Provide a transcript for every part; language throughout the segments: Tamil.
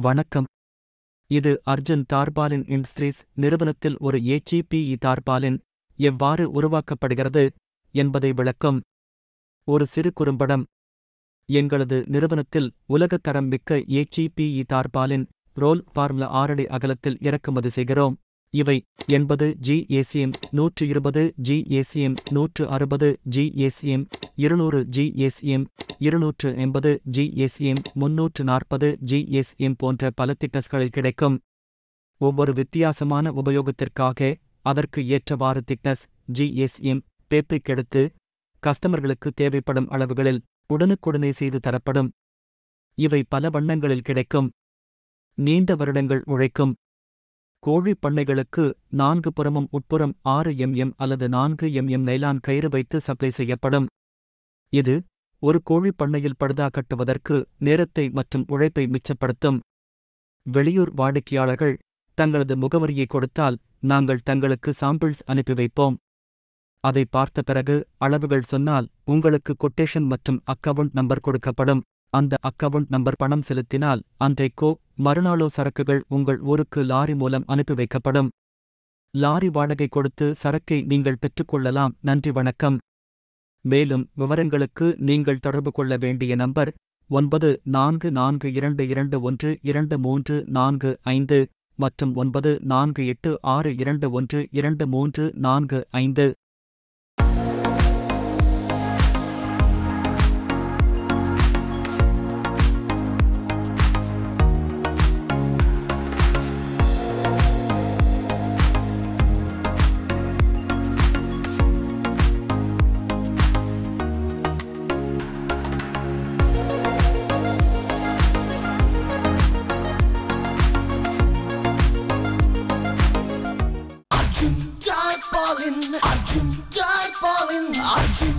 வணக்கம் இது அர்ஜுன் தார்பாலின் இண்டஸ்ட்ரீஸ் நிறுவனத்தில் ஒரு ஏஜிபிஇ தார்பாலின் எவ்வாறு உருவாக்கப்படுகிறது என்பதை விளக்கும் ஒரு சிறு குறும்படம் எங்களது நிறுவனத்தில் உலகத்தரம் மிக்க ஏஜிபிஇ தார்பாலின் ரோல் ஃபார்முலா ஆறடி அகலத்தில் இறக்குமதி செய்கிறோம் இவை எண்பது ஜி ஏசிஎம் நூற்று இருபது ஜி ஏசிஎம் நூற்று அறுபது ஜி ஏசிஎம் இருநூறு ஜி ஏசிஎம் இருநூற்று எண்பது ஜி ஏசிஎம் முன்னூற்று நாற்பது ஜி ஏசிஎம் போன்ற பல திக்னஸ்களில் கிடைக்கும் ஒவ்வொரு வித்தியாசமான உபயோகத்திற்காக அதற்கு ஏற்றவாறு திக்னஸ் ஜி ஏசிஎம் பேப்பைக் எடுத்து கஸ்டமர்களுக்கு தேவைப்படும் அளவுகளில் உடனுக்குடனே செய்து தரப்படும் இவை பல வண்ணங்களில் கிடைக்கும் நீண்ட வருடங்கள் உழைக்கும் கோழி பண்ணைகளுக்கு நான்கு புறமும் உட்புறம் ஆறு எம்எம் அல்லது நான்கு எம்எம் நைலான் கயிறு வைத்து சப்ளை செய்யப்படும் இது ஒரு கோழி பண்ணையில் படுதா கட்டுவதற்கு நேரத்தை மற்றும் உழைப்பை மிச்சப்படுத்தும் வெளியூர் வாடிக்கையாளர்கள் தங்களது முகவரியை கொடுத்தால் நாங்கள் தங்களுக்கு சாம்பிள்ஸ் அனுப்பி வைப்போம் அதை பார்த்த பிறகு அளவுகள் சொன்னால் உங்களுக்கு கொட்டேஷன் மற்றும் அக்கவுண்ட் நம்பர் கொடுக்கப்படும் அந்த அக்கவுண்ட் நம்பர் பணம் செலுத்தினால் அன்றைக்கோ மறுநாளோ சரக்குகள் உங்கள் ஊருக்கு லாரி மூலம் அனுப்பி வைக்கப்படும் லாரி வாடகை கொடுத்து சரக்கை நீங்கள் பெற்றுக்கொள்ளலாம் நன்றி வணக்கம் மேலும் விவரங்களுக்கு நீங்கள் தொடர்பு கொள்ள வேண்டிய நம்பர் ஒன்பது நான்கு நான்கு இரண்டு இரண்டு ஒன்று இரண்டு மூன்று நான்கு ஐந்து மற்றும் ஒன்பது நான்கு எட்டு ஆறு இரண்டு ஒன்று இரண்டு மூன்று நான்கு ஐந்து Arjun Tarpaulin, Arjun Tarpaulin, Arjun.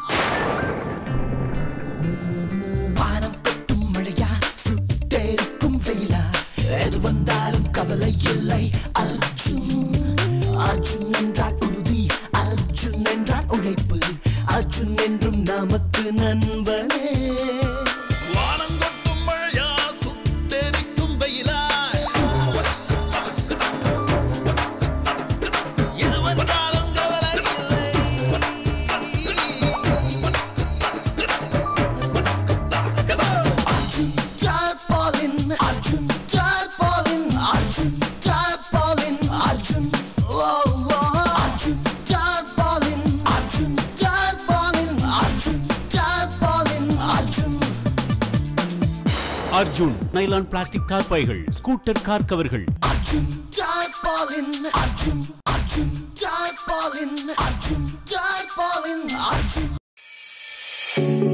வானம் கொட்டும் மழையா சுட்டேருக்கும் வெயிலா எது வந்தாலும் கவலை இல்லை அர்ஜுன் அர்ஜுன் என்றால் உறுதி அர்ஜுன் என்றால் உழைப்பு அர்ஜுன் என்றும் நமக்கு நண்பனே வானம் கொட்டும் மழையா சுட்டெரிக்கும் வெயிலா எது வந்தாலும் கவலை இல்லை Arjun Tarpaulin, Arjun Tarpaulin, Arjun Tarpaulin, Arjun. Oh, oh. Arjun Tarpaulin, Arjun Tarpaulin, Arjun Tarpaulin, Arjun. Arjun nylon plastic car பைகள் ஸ்கூட்டர் கார் கவர்கள் Arjun Tarpaulin, Arjun, Arjun Tarpaulin, Arjun Tarpaulin, Arjun.